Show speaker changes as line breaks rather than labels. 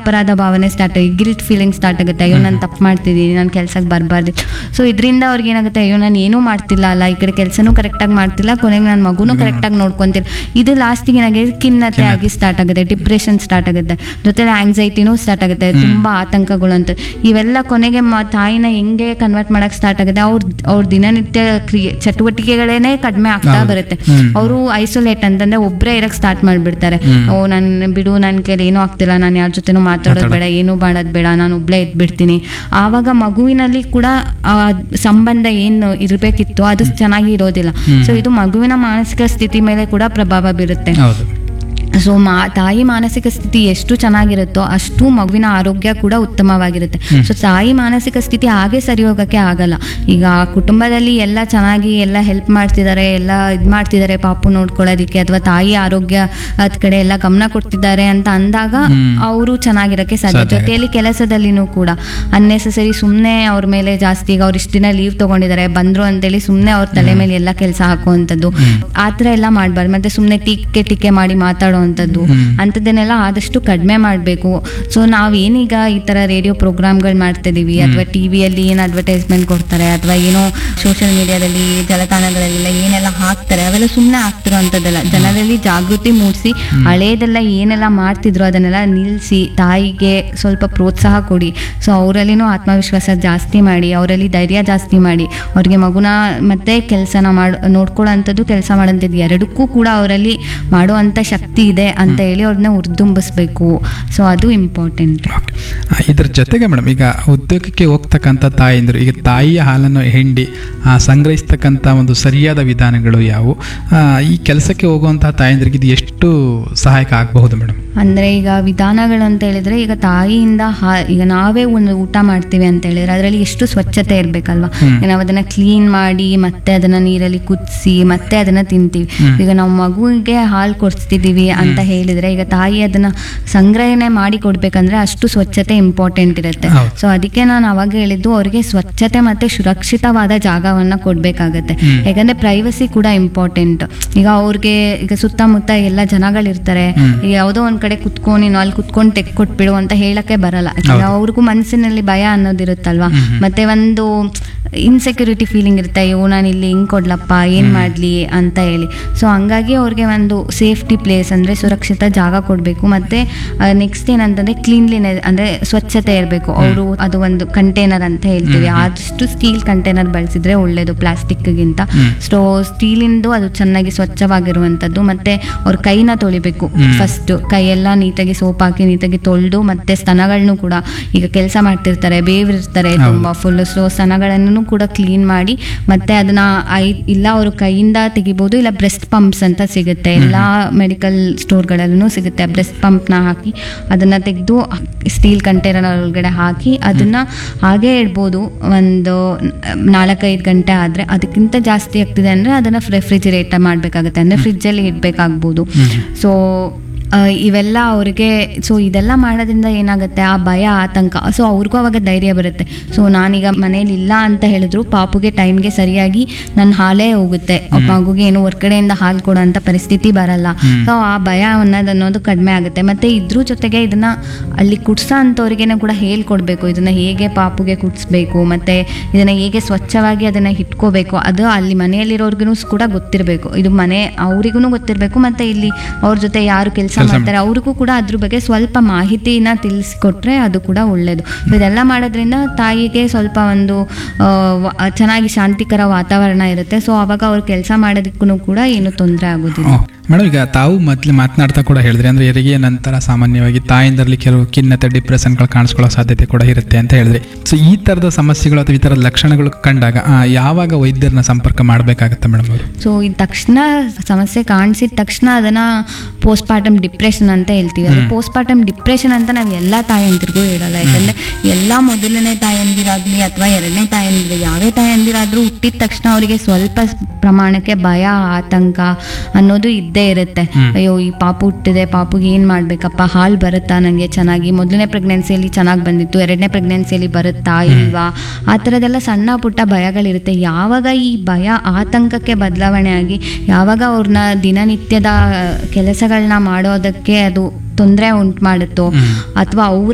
ಅಪರಾಧ ಭಾವನೆ ಸ್ಟಾರ್ಟ್ ಆಗಿ ಗಿಲ್ಟ್ ಫೀಲಿಂಗ್ ಸ್ಟಾರ್ಟ್ ಆಗುತ್ತೆ ಅಯ್ಯೋ ನಾನು ತಪ್ಪು ಮಾಡ್ತಿದ್ದೀನಿ ನಾನು ಕೆಲ್ಸಕ್ಕೆ ಬರಬಾರ್ದು ಸೊ ಇದರಿಂದ ಅವ್ರಿಗೆ ಏನಾಗುತ್ತೆ ಅಯ್ಯೋ ನಾನು ಏನೂ ಮಾಡ್ತಿಲ್ಲ ಅಲ್ಲ ಈ ಕಡೆ ಕೆಲಸನೂ ಕರೆಕ್ಟಾಗಿ ಮಾಡ್ತಿಲ್ಲ ಕೊನೆಗೆ ನನ್ನ ಮಗುನೂ ಕರೆಕ್ಟಾಗಿ ನೋಡ್ಕೊಂತಿಲ್ಲ ಇದು ಲಾಸ್ಟಿಗೆ ಏನಾಗಿದೆ ಖಿನ್ನತೆ ಆಗಿ ಸ್ಟಾರ್ಟ್ ಆಗುತ್ತೆ ಡಿಪ್ರೆಷನ್ ಸ್ಟಾರ್ಟ್ ಆಗುತ್ತೆ ಜೊತೆಲಿ ಆಂಗ್ಸೈಟಿನೂ ಸ್ಟಾರ್ಟ್ ಆಗುತ್ತೆ ತುಂಬಾ ಆತಂಕಗಳು ಅಂತ ಇವೆಲ್ಲ ಕೊನೆಗೆ ಮ ತಾಯಿನ ಹೆಂಗೆ ಕನ್ವರ್ಟ್ ಮಾಡಕ್ ಸ್ಟಾರ್ಟ್ ಆಗುತ್ತೆ ಅವ್ರ ಅವ್ರ ದಿನನಿತ್ಯ ಕ್ರಿಯೆ ಚಟುವಟಿಕೆಗಳೇನೆ ಕಡಿಮೆ ಆಗ್ತಾ
ಹೌದು.
ಬರುತ್ತೆ
ಹ್ಮ್.
ಅವರು ಐಸೋಲೇಟ್ ಅಂತಂದ್ರೆ ಒಬ್ಬರೇ ಇರಕ್ ಸ್ಟಾರ್ಟ್ ಮಾಡ್ಬಿಡ್ತಾರೆ
ಹ್ಮ್.
ಓ ನನ್ ಬಿಡು ನನ್ ಕೈಲಿ ಏನೂ ಆಗ್ತಿಲ್ಲ ನಾನು ಯಾರ ಜೊತೆನೂ ಮಾತಾಡೋದು ಬೇಡ ಏನೂ ಮಾಡೋದು ಬೇಡ ನಾನು ಒಬ್ಳೇ ಇದ್ಬಿಡ್ತೀನಿ ಆವಾಗ ಮಗುವಿನಲ್ಲಿ ಕೂಡ ಆ ಸಂಬಂಧ ಏನು ಇರಬೇಕಿತ್ತು ಅದು ಚೆನ್ನಾಗಿ ಇರೋದಿಲ್ಲ
ಹ್ಮ್.
ಸೊ ಇದು ಮಗುವಿನ ಮಾನಸಿಕ ಸ್ಥಿತಿ ಮೇಲೆ ಕೂಡ ಪ್ರಭಾವ ಬೀರುತ್ತೆ
ಹೌದು
ಸೊ ಮಾ ತಾಯಿ ಮಾನಸಿಕ ಸ್ಥಿತಿ ಎಷ್ಟು ಚೆನ್ನಾಗಿರುತ್ತೋ ಅಷ್ಟು ಮಗುವಿನ ಆರೋಗ್ಯ ಕೂಡ ಉತ್ತಮವಾಗಿರುತ್ತೆ
ಹ್ಮ್.
ಸೊ ತಾಯಿ ಮಾನಸಿಕ ಸ್ಥಿತಿ ಹಾಗೆ ಸರಿ ಹೋಗಕ್ಕೆ ಆಗಲ್ಲ ಈಗ ಕುಟುಂಬದಲ್ಲಿ ಎಲ್ಲ ಚೆನ್ನಾಗಿ ಎಲ್ಲ ಹೆಲ್ಪ್ ಮಾಡ್ತಿದ್ದಾರೆ ಎಲ್ಲ ಇದು ಮಾಡ್ತಿದ್ದಾರೆ ಪಾಪು ನೋಡ್ಕೊಳ್ಳೋದಿಕ್ಕೆ ಅಥವಾ ತಾಯಿ ಆರೋಗ್ಯ ಅದ್ ಕಡೆ ಎಲ್ಲ ಗಮನ ಕೊಡ್ತಿದ್ದಾರೆ ಅಂತ ಅಂದಾಗ
ಹ್ಮ್.
ಅವರು ಚೆನ್ನಾಗಿರಕ್ಕೆ ಸಾಧ್ಯ
ಸಾಧ್ಯ.
ಜೊತೆಯಲ್ಲಿ ಕೆಲಸದಲ್ಲಿನೂ ಕೂಡ ಅನ್ನೆಸೆಸರಿ ಸುಮ್ಮನೆ ಅವ್ರ ಮೇಲೆ ಜಾಸ್ತಿ ಈಗ ಅವ್ರು ಇಷ್ಟು ದಿನ ಲೀವ್ ತಗೊಂಡಿದ್ದಾರೆ ಬಂದ್ರು ಅಂತೇಳಿ ಸುಮ್ಮನೆ ಅವ್ರ ತಲೆ ಮೇಲೆ ಎಲ್ಲ ಕೆಲಸ ಹಾಕುವಂಥದ್ದು
ಹ್ಮ್.
ಆ ಥರ ಎಲ್ಲ ಮಾಡಬಾರ್ದು ಮತ್ತೆ ಸುಮ್ಮನೆ ಟೀಕೆ ಟೀಕೆ ಮಾಡಿ ಮಾತಾಡುವಂಥದ್ದು
ಹ್ಮ್.
ಅಂಥದ್ದನ್ನೆಲ್ಲ ಆದಷ್ಟು ಕಡಿಮೆ ಮಾಡಬೇಕು ಸೊ ನಾವೇನೀಗ ಈ ಥರ ರೇಡಿಯೋ ಪ್ರೋಗ್ರಾಮ್ಗಳು ಮಾಡ್ತಿದ್ದೀವಿ ಅಥವಾ ಟಿ ವಿಯಲ್ಲಿ ಏನು ಅಡ್ವರ್ಟೈಸ್ಮೆಂಟ್ ಕೊಡ್ತಾರೆ ಅಥವಾ ಏನೋ ಸೋಷಿಯಲ್ ಮೀಡಿಯಾದಲ್ಲಿ ಜಾಲತಾಣಗಳಲ್ಲೆಲ್ಲ ಏನೆಲ್ಲ ಹಾಕ್ತಾರೆ ಅವೆಲ್ಲ ಸುಮ್ಮನೆ ಆಗ್ತಿರೋವಂಥದ್ದಲ್ಲ ಜನರಲ್ಲಿ ಜಾಗೃತಿ ಮೂಡಿಸಿ ಹಳೇದೆಲ್ಲ ಏನೆಲ್ಲ ಮಾಡ್ತಿದ್ರು ಅದನ್ನೆಲ್ಲ ನಿಲ್ಲಿಸಿ ತಾಯಿಗೆ ಸ್ವಲ್ಪ ಪ್ರೋತ್ಸಾಹ ಕೊಡಿ ಸೊ ಅವರಲ್ಲಿನೂ ಆತ್ಮವಿಶ್ವಾಸ ಜಾಸ್ತಿ ಮಾಡಿ ಅವರಲ್ಲಿ ಧೈರ್ಯ ಜಾಸ್ತಿ ಮಾಡಿ ಅವ್ರಿಗೆ ಮಗುನ ಮತ್ತೆ ಕೆಲಸನ ಮಾಡ್ ನೋಡ್ಕೊಳ್ಳೋಂಥದ್ದು ಕೆಲಸ ಮಾಡೋಂಥದ್ದು ಎರಡಕ್ಕೂ ಕೂಡ ಅವರಲ್ಲಿ ಮಾಡುವಂಥ ಶಕ್ತಿ ಇದೆ ಅಂತ ಹೇಳಿ ಅವ್ರನ್ನ ಉರ್ದುಂಬಿಸ್ಬೇಕು ಸೊ ಅದು ಇಂಪಾರ್ಟೆಂಟ್
ಓಕೆ. ಆ, ಇದ್ರ ಜೊತೆಗೆ ಮೇಡಮ್ ಈಗ ಉದ್ಯೋಗಕ್ಕೆ ಹೋಗ್ತಕ್ಕಂಥ ತಾಯಂದಿರು ಈಗ ತಾಯಿಯ ಹಾಲನ್ನು ಹಿಂಡಿ ಆ, ಸಂಗ್ರಹಿಸ್ತಕ್ಕಂಥ ಒಂದು ಸರಿಯಾದ ವಿಧಾನಗಳು ಯಾವುವು ಆ, ಈ ಕೆಲಸಕ್ಕೆ ಹೋಗುವಂತಹ ತಾಯಂದಿರಿಗೆ ಇದು ಎಷ್ಟು ಸಹಾಯಕ ಆಗಬಹುದು ಮೇಡಮ್
ಅಂದ್ರೆ ಈಗ ವಿಧಾನಗಳು ಅಂತ ಹೇಳಿದ್ರೆ ಈಗ ತಾಯಿಯಿಂದ ಹಾ ಈಗ ನಾವೇ ಒಂದು ಊಟ ಮಾಡ್ತೀವಿ ಅಂತ ಹೇಳಿದ್ರೆ ಅದರಲ್ಲಿ ಎಷ್ಟು ಸ್ವಚ್ಛತೆ ಇರ್ಬೇಕಲ್ವಾ
ಹ್ಮ್.
ಈಗ ನಾವು ಅದನ್ನ ಕ್ಲೀನ್ ಮಾಡಿ ಮತ್ತೆ ಅದನ್ನ ನೀರಲ್ಲಿ ಕುದಿಸಿ ಮತ್ತೆ ಅದನ್ನ ತಿಂತೀವಿ
ಹ್ಮ್.
ಈಗ ನಾವು ಮಗುವಿಗೆ ಹಾಲು ಕೊಡ್ಸ್ತಿದೀವಿ ಅಂತ ಹೇಳಿದ್ರೆ ಈಗ ತಾಯಿ ಅದನ್ನ ಸಂಗ್ರಹಣೆ ಮಾಡಿ ಕೊಡ್ಬೇಕಂದ್ರೆ ಅಷ್ಟು ಸ್ವಚ್ಛತೆ ಇಂಪಾರ್ಟೆಂಟ್ ಇರುತ್ತೆ
ಹೌದು.
ಸೊ ಅದಕ್ಕೆ ನಾನು ಅವಾಗ ಹೇಳಿದ್ದು ಅವರಿಗೆ ಸ್ವಚ್ಛತೆ ಮತ್ತೆ ಸುರಕ್ಷಿತವಾದ ಜಾಗವನ್ನ ಕೊಡ್ಬೇಕಾಗತ್ತೆ
ಹ್ಮ್.
ಯಾಕಂದ್ರೆ ಪ್ರೈವಸಿ ಕೂಡ ಇಂಪಾರ್ಟೆಂಟ್ ಈಗ ಅವ್ರಿಗೆ ಈಗ ಸುತ್ತಮುತ್ತ ಎಲ್ಲ ಜನಗಳಿರ್ತಾರೆ
ಹ್ಮ್.
ಈಗ ಯಾವುದೋ ಒಂದ್ ಕಡೆ ಕುತ್ಕೊಂಡು ನೀನು ಅಲ್ಲಿ ಕುತ್ಕೊಂಡು ತೆಗ್ ಕೊಟ್ಬಿಡು ಅಂತ ಹೇಳಕ್ಕೆ ಬರಲ್ಲ ಯಾಕಂದ್ರೆ
ಹೌದು.
ಅವ್ರಿಗೂ ಮನಸ್ಸಿನಲ್ಲಿ ಭಯ ಅನ್ನೋದಿರುತ್ತಲ್ವಾ
ಹ್ಮ್ ಹ್ಮ್.
ಮತ್ತೆ ಒಂದು ಇನ್ಸೆಕ್ಯೂರಿಟಿ ಫೀಲಿಂಗ್ ಇರುತ್ತೆ ಅಯ್ಯೋ ನಾನು ಇಲ್ಲಿ ಹಿಂಗ್ ಕೊಡ್ಲಪ್ಪ ಏನ್ ಮಾಡ್ಲಿ ಅಂತ ಹೇಳಿ ಸೊ ಹಂಗಾಗಿ ಅವ್ರಿಗೆ ಒಂದು ಸೇಫ್ಟಿ ಪ್ಲೇಸ್ ಅಂದ್ರೆ ಸುರಕ್ಷಿತ ಜಾಗ ಕೊಡಬೇಕು ಮತ್ತೆ ನೆಕ್ಸ್ಟ್ ಏನಂತಂದ್ರೆ ಕ್ಲೀನ್ಲಿನೆಸ್ ಅಂದ್ರೆ ಸ್ವಚ್ಛತೆ ಇರಬೇಕು ಅವರು ಅದು ಒಂದು ಕಂಟೈನರ್ ಅಂತ ಹೇಳ್ತೀವಿ
ಹ್ಮ್.
ಆದಷ್ಟು ಸ್ಟೀಲ್ ಕಂಟೈನರ್ ಬಳಸಿದ್ರೆ ಒಳ್ಳೇದು ಪ್ಲಾಸ್ಟಿಕ್ಗಿಂತ
ಹ್ಮ್.
ಸೊ ಸ್ಟೀಲಿಂದು ಅದು ಚೆನ್ನಾಗಿ ಸ್ವಚ್ಛವಾಗಿರುವಂಥದ್ದು ಮತ್ತೆ ಅವ್ರ ಕೈನ ತೊಳಿಬೇಕು
ಹ್ಮ್.
ಫಸ್ಟ್ ಕೈಯೆಲ್ಲ ನೀಟಾಗಿ ಸೋಪ್ ಹಾಕಿ ನೀಟಾಗಿ ತೊಳೆದು ಮತ್ತೆ ಸ್ತನಗಳನ್ನು ಕೂಡ ಈಗ ಕೆಲಸ ಮಾಡ್ತಿರ್ತಾರೆ ಬೇವಿರ್ತಾರೆ
ಹೌದು.
ತುಂಬಾ ಫುಲ್ ಸೊ ಸ್ತನಗಳನ್ನು ಕೂಡ ಕ್ಲೀನ್ ಮಾಡಿ ಮತ್ತೆ ಅದನ್ನ ಐ ಇಲ್ಲ ಅವರು ಕೈಯಿಂದ ತೆಗಿಬೋದು ಇಲ್ಲ ಬ್ರೆಸ್ಟ್ ಪಂಪ್ಸ್ ಅಂತ ಸಿಗುತ್ತೆ ಎಲ್ಲ ಮೆಡಿಕಲ್ ಸ್ಟೋರ್ಗಳಲ್ಲೂ ಸಿಗುತ್ತೆ ಬ್ರೆಸ್ಟ್ ಪಂಪ್ನ ಹಾಕಿ ಅದನ್ನ ತೆಗೆದು ಸ್ಟೀಲ್ ಕಂಟೈನರ್ ಒಳಗಡೆ ಹಾಕಿ ಅದನ್ನ ಹಾಗೆ ಇಡ್ಬೋದು ಒಂದು ನಾಲ್ಕೈದು ಗಂಟೆ ಆದರೆ ಅದಕ್ಕಿಂತ ಜಾಸ್ತಿ ಆಗ್ತಿದೆ ಅಂದರೆ ಅದನ್ನು ರೆಫ್ರಿಜಿರೇಟ್ ಮಾಡಬೇಕಾಗುತ್ತೆ ಅಂದರೆ ಫ್ರಿಜ್ಜಲ್ಲಿ ಇಡಬೇಕಾಗ್ಬೋದು
ಹ್ಮ್.
ಸೊ ಆ, ಇವೆಲ್ಲ ಅವ್ರಿಗೆ ಸೊ ಇದೆಲ್ಲ ಮಾಡೋದ್ರಿಂದ ಏನಾಗುತ್ತೆ ಆ ಭಯ ಆತಂಕ ಸೊ ಅವ್ರಿಗೂ ಅವಾಗ ಧೈರ್ಯ ಬರುತ್ತೆ ಸೊ ನಾನೀಗ ಮನೇಲಿ ಇಲ್ಲ ಅಂತ ಹೇಳಿದ್ರು ಪಾಪುಗೆ ಟೈಮ್ಗೆ ಸರಿಯಾಗಿ ನನ್ನ ಹಾಲೇ ಹೋಗುತ್ತೆ ಆ ಮಗುಗೆ ಏನು ಹೊರ್ಗಡೆಯಿಂದ ಹಾಲು ಕೊಡೋಂಥ ಪರಿಸ್ಥಿತಿ ಬರಲ್ಲ
ಹ್ಮ್.
ಸೊ ಆ ಭಯ ಅನ್ನೋದು ಅನ್ನೋದು ಕಡಿಮೆ ಆಗುತ್ತೆ ಮತ್ತೆ ಇದ್ರ ಜೊತೆಗೆ ಇದನ್ನ ಅಲ್ಲಿ ಕುಡ್ಸೋ ಅಂಥವ್ರಿಗೇನೆ ಕೂಡ ಹೇಳ್ಕೊಡ್ಬೇಕು ಇದನ್ನ ಹೇಗೆ ಪಾಪುಗೆ ಕುಡಿಸ್ಬೇಕು ಮತ್ತೆ ಇದನ್ನ ಹೇಗೆ ಸ್ವಚ್ಛವಾಗಿ ಅದನ್ನ ಇಟ್ಕೋಬೇಕು ಅದು ಅಲ್ಲಿ ಮನೆಯಲ್ಲಿರೋರ್ಗು ಕೂಡ ಗೊತ್ತಿರಬೇಕು ಇದು ಮನೆ ಅವರಿಗೂ ಗೊತ್ತಿರಬೇಕು ಮತ್ತೆ ಇಲ್ಲಿ ಅವ್ರ ಜೊತೆ ಯಾರು ಕೆಲಸ
ಕೆಲ್ಸ
ಮಾಡ್ತಾರೆ ಅವ್ರಿಗೂ ಕೂಡ ಅದ್ರ ಬಗ್ಗೆ ಸ್ವಲ್ಪ ಮಾಹಿತಿನ ತಿಳಿಸ್ಕೊಟ್ರೆ ಅದು ಕೂಡ ಒಳ್ಳೇದು So ಇದೆಲ್ಲ ಮಾಡೋದ್ರಿಂದ ತಾಯಿಗೆ ಸ್ವಲ್ಪ ಒಂದು ಆ, ವ- ಚೆನ್ನಾಗಿ ಶಾಂತಿಕರ ವಾತಾವರಣ ಇರುತ್ತೆ ಸೊ ಅವಾಗ ಅವ್ರು ಕೆಲಸ ಮಾಡೋದಕ್ಕೂ ಕೂಡ ಏನು ತೊಂದರೆ ಆಗೋದಿಲ್ಲ
ಮೇಡಮ್ ಈಗ ತಾವು ಮೊದಲು ಮಾತನಾಡ್ತಾ ಕೂಡ ಹೇಳಿದ್ರಿ ಅಂದ್ರೆ ಹೆರಿಗೆ ನಂತರ ಸಾಮಾನ್ಯವಾಗಿ ತಾಯಿಂದರಲ್ಲಿ ಕೆಲವು ಖಿನ್ನತೆ ಡಿಪ್ರೆಷನ್ಗಳು ಕಾಣಿಸ್ಕೊಳ್ಳೋ ಸಾಧ್ಯತೆ ಕೂಡ ಇರುತ್ತೆ ಅಂತ ಹೇಳಿದ್ರಿ ಸೊ ಈ ತರದ ಸಮಸ್ಯೆಗಳು ಅಥವಾ ಈ ತರದ ಲಕ್ಷಣಗಳು ಕಂಡಾಗ ಆ, ಯಾವಾಗ ವೈದ್ಯರನ್ನ ಸಂಪರ್ಕ ಮಾಡಬೇಕಾಗುತ್ತೆ ಮೇಡಮ್ ಅವರು
ಸೊ ಇದ್ ತಕ್ಷಣ ಸಮಸ್ಯೆ ಕಾಣಿಸಿದ ತಕ್ಷಣ ಅದನ್ನ ಪೋಸ್ಟ್ಮಾರ್ಟಮ್ ಡಿಪ್ರೆಷನ್ ಅಂತ ಹೇಳ್ತೀವಿ ಅದು
ಹ್ಮ್.
ಪೋಸ್ಟ್ಮಾರ್ಟಮ್ ಡಿಪ್ರೆಷನ್ ಅಂತ ನಾವು ಎಲ್ಲ ತಾಯಂದಿರಿಗೂ ಹೇಳಲ್ಲ ಯಾಕಂದ್ರೆ ಎಲ್ಲ ಮೊದಲನೇ ತಾಯಂದಿರಾಗ್ಲಿ ಅಥವಾ ಎರಡನೇ ತಾಯಂದಿರು ಯಾವೇ ತಾಯಂದಿರಾದ್ರೂ ಹುಟ್ಟಿದ ತಕ್ಷಣ ಅವರಿಗೆ ಸ್ವಲ್ಪ ಸ್- ಪ್ರಮಾಣಕ್ಕೆ ಭಯ ಆತಂಕ ಅನ್ನೋದು ಇದ್ದೇ ಇರುತ್ತೆ
ಹ್ಮ್.
ಅಯ್ಯೋ ಈ ಪಾಪು ಹುಟ್ಟಿದೆ ಪಾಪುಗೆ ಏನ್ ಮಾಡ್ಬೇಕಪ್ಪ ಹಾಲು ಬರುತ್ತಾ ನನಗೆ ಚೆನ್ನಾಗಿ ಮೊದಲನೇ ಪ್ರೆಗ್ನೆನ್ಸಿಯಲ್ಲಿ ಚೆನ್ನಾಗಿ ಬಂದಿತ್ತು ಎರಡನೇ ಪ್ರೆಗ್ನೆನ್ಸಿಯಲ್ಲಿ ಬರುತ್ತಾ ಇಲ್ವಾ ಆ ಥರದ್ದೆಲ್ಲ ಸಣ್ಣ ಪುಟ್ಟ ಭಯಗಳಿರುತ್ತೆ ಯಾವಾಗ ಈ ಭಯ ಆತಂಕಕ್ಕೆ ಬದಲಾವಣೆ ಆಗಿ ಯಾವಾಗ ಅವ್ರನ್ನ ದಿನನಿತ್ಯದ ಕೆಲಸಗಳನ್ನ ಮಾಡೋದಕ್ಕೆ ಅದು ತೊಂದರೆ ಉಂಟು ಮಾಡುತ್ತೋ
ಹ್ಮ್.
ಅಥವಾ ಅವ್ರ